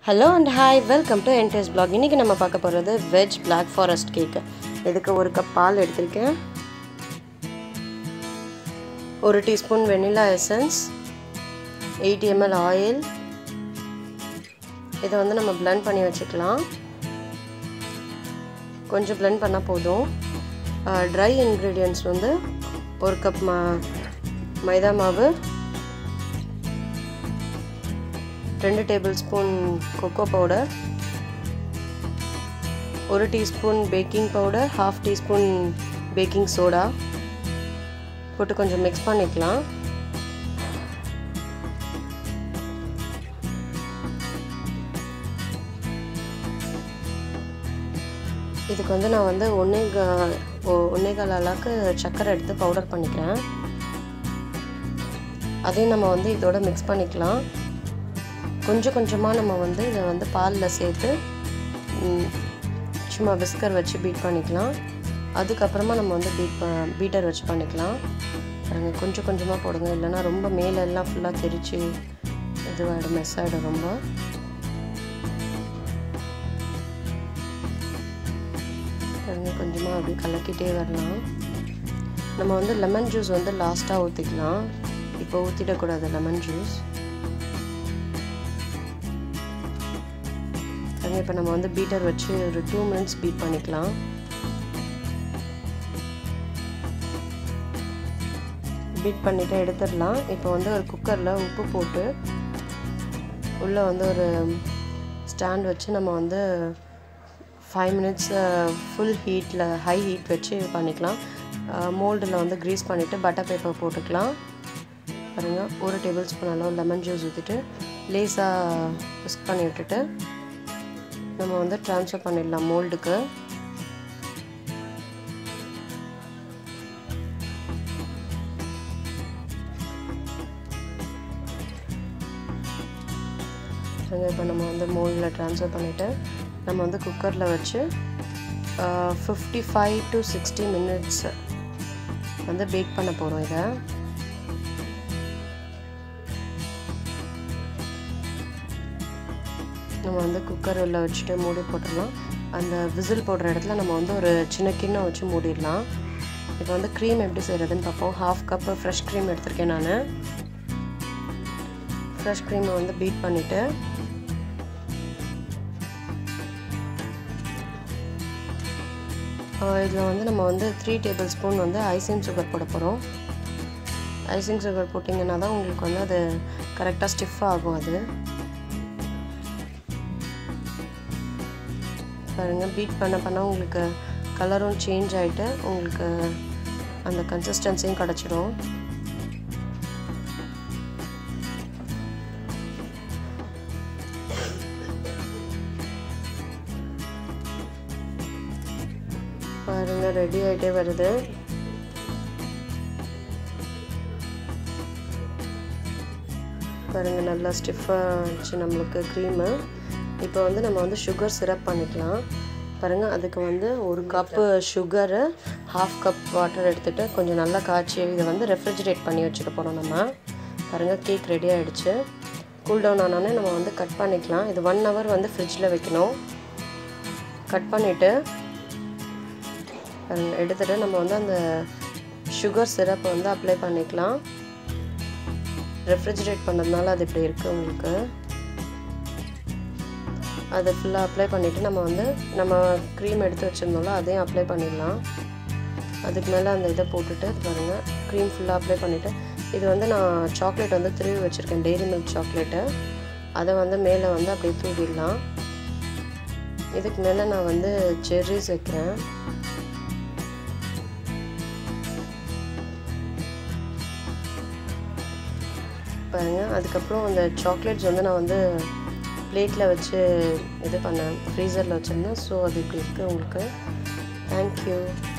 hello and hi welcome to என்டர்ஸ் blog இன்றைக்கி நம்ம பார்க்க போகிறது வெஜ் பிளாக் ஃபாரஸ்ட் கேக்கு இதுக்கு ஒரு கப் பால் எடுத்திருக்கேன் ஒரு teaspoon vanilla essence eight ml oil இதை வந்து நம்ம பிளெண்ட் பண்ணி வச்சுக்கலாம் கொஞ்சம் பிளெண்ட் பண்ணால் போதும் ட்ரை இன்க்ரீடியன்ட்ஸ் வந்து ஒரு கப் மா மைதா மாவு ரெண்டு டேபிள் ஸ்பூன் கொக்கோ பவுடர் ஒரு teaspoon baking powder half teaspoon baking soda போட்டு கொஞ்சம் மிக்ஸ் பண்ணிக்கலாம் இதுக்கு வந்து நான் வந்து ஒன்றே ஒன்றே கால் அளவுக்கு சர்க்கரை எடுத்து பவுடர் பண்ணிக்கிறேன் அதையும் நம்ம வந்து இதோட மிக்ஸ் பண்ணிக்கலாம் கொஞ்சம் கொஞ்சமாக நம்ம வந்து இதை வந்து பாலில் சேர்த்து சும்மா விஸ்கர் வச்சு பீட் பண்ணிக்கலாம் அதுக்கப்புறமா நம்ம வந்து பீட் ப பீட்டர் வச்சு பண்ணிக்கலாம் பாருங்க கொஞ்சம் கொஞ்சமாக போடுங்க இல்லைன்னா ரொம்ப மேலெல்லாம் ஃபுல்லாக தெரிச்சு இதுவாகிடும் மெஸ் ஆகிடும் ரொம்ப பாருங்க கொஞ்சமாக அப்படி கலக்கிட்டே வரலாம் நம்ம வந்து லெமன் ஜூஸ் வந்து லாஸ்ட்டாக ஊற்றிக்கலாம் இப்போ ஊற்றிடக்கூடாது லெமன் ஜூஸ் பாருங்க இப்போ நம்ம வந்து பீட்டர் வச்சு ஒரு டூ மினிட்ஸ் பீட் பண்ணிக்கலாம் பீட் பண்ணிவிட்டு எடுத்துடலாம் இப்போ வந்து ஒரு குக்கரில் உப்பு போட்டு உள்ளே வந்து ஒரு ஸ்டாண்ட் வச்சு நம்ம வந்து ஃபைவ் மினிட்ஸ் ஃபுல் ஹீட்டில் ஹை ஹீட் வச்சு பண்ணிக்கலாம் மோல்டில் வந்து க்ரீஸ் பண்ணிவிட்டு பட்டர் பேப்பர் போட்டுக்கலாம் பாருங்கள் ஒரு டேபிள் ஸ்பூன் அளவு லெமன் ஜூஸ் ஊற்றிட்டு லேஸாக மிக்ஸ் பண்ணி விட்டுட்டு நம்ம வந்து ட்ரான்ஸ்ஃபர் பண்ணிடலாம் மோல்டுக்கு இப்போ நம்ம வந்து மோல்டில் ட்ரான்ஸ்ஃபர் பண்ணிவிட்டு நம்ம வந்து குக்கரில் வச்சு fifty five to sixty minutes வந்து பேக் பண்ண போகிறோம் இதை நம்ம வந்து குக்கர் உள்ள வச்சுட்டு மூடி போட்டுடலாம் அந்த விசில் போடுற இடத்துல நம்ம வந்து ஒரு சின்ன கிண்ணம் வச்சு மூடிடலாம் இப்போ வந்து க்ரீம் எப்படி செய்கிறதுன்னு பார்ப்போம் ஹாஃப் கப்பு ஃப்ரெஷ் க்ரீம் எடுத்திருக்கேன் நான் ஃப்ரெஷ் க்ரீமை வந்து பீட் பண்ணிவிட்டு இதில் வந்து நம்ம வந்து த்ரீ டேபிள் ஸ்பூன் வந்து ஐசிங் சுகர் போட போகிறோம் ஐசிங் சுகர் போட்டிங்கன்னா தான் உங்களுக்கு வந்து அது கரெக்டாக ஸ்டிஃபாக ஆகும் அது பாருங்கள் பீட் பண்ண பண்ண உங்களுக்கு கலரும் சேஞ்ச் ஆகிட்டு உங்களுக்கு அந்த கன்சிஸ்டன்சியும் கிடச்சிடும் பாருங்கள் ரெடி ஆகிட்டே வருது பாருங்கள் நல்லா ஸ்டிஃபாக இருந்துச்சு நம்மளுக்கு க்ரீமு இப்போ வந்து நம்ம வந்து சுகர் சிரப் பண்ணிக்கலாம் பாருங்கள் அதுக்கு வந்து ஒரு cup sugar half cup water எடுத்துகிட்டு கொஞ்சம் நல்லா காய்ச்சி இதை வந்து ரெஃப்ரிஜிரேட் பண்ணி வச்சுக்க போகிறோம் நம்ம பாருங்கள் கேக் ரெடி ஆகிடுச்சு கூல் டவுன் ஆனோடனே நம்ம வந்து கட் பண்ணிக்கலாம் இது ஒன் ஹவர் வந்து ஃப்ரிட்ஜில் வைக்கணும் கட் பண்ணிவிட்டு பாருங்கள் எடுத்துகிட்டு நம்ம வந்து அந்த சுகர் சிரப்பை வந்து அப்ளை பண்ணிக்கலாம் ரெஃப்ரிஜிரேட் பண்ணதுனால அது இப்படி இருக்குது உங்களுக்கு அதை ஃபுல்லாக அப்ளை பண்ணிவிட்டு நம்ம வந்து நம்ம க்ரீம் எடுத்து வச்சுருந்தோம்ல அதையும் அப்ளை பண்ணிடலாம் அதுக்கு மேலே அந்த இதை போட்டுட்டு பாருங்கள் க்ரீம் ஃபுல்லாக அப்ளை பண்ணிவிட்டு இது வந்து நான் சாக்லேட் வந்து திருவி வச்சுருக்கேன் டெய்ரி மில்க் சாக்லேட்டு அதை வந்து மேலே வந்து அப்படியே தூவிடலாம் இதுக்கு மேலே நான் வந்து செர்ரிஸ் வைக்கிறேன் பாருங்கள் அதுக்கப்புறம் அந்த சாக்லேட்ஸ் வந்து நான் வந்து பிளேட்டில் வச்சு இது பண்ணேன் ஃப்ரீசரில் வச்சுருந்தேன் ஸோ அது இப்படி இருக்குது உங்களுக்கு தேங்க்யூ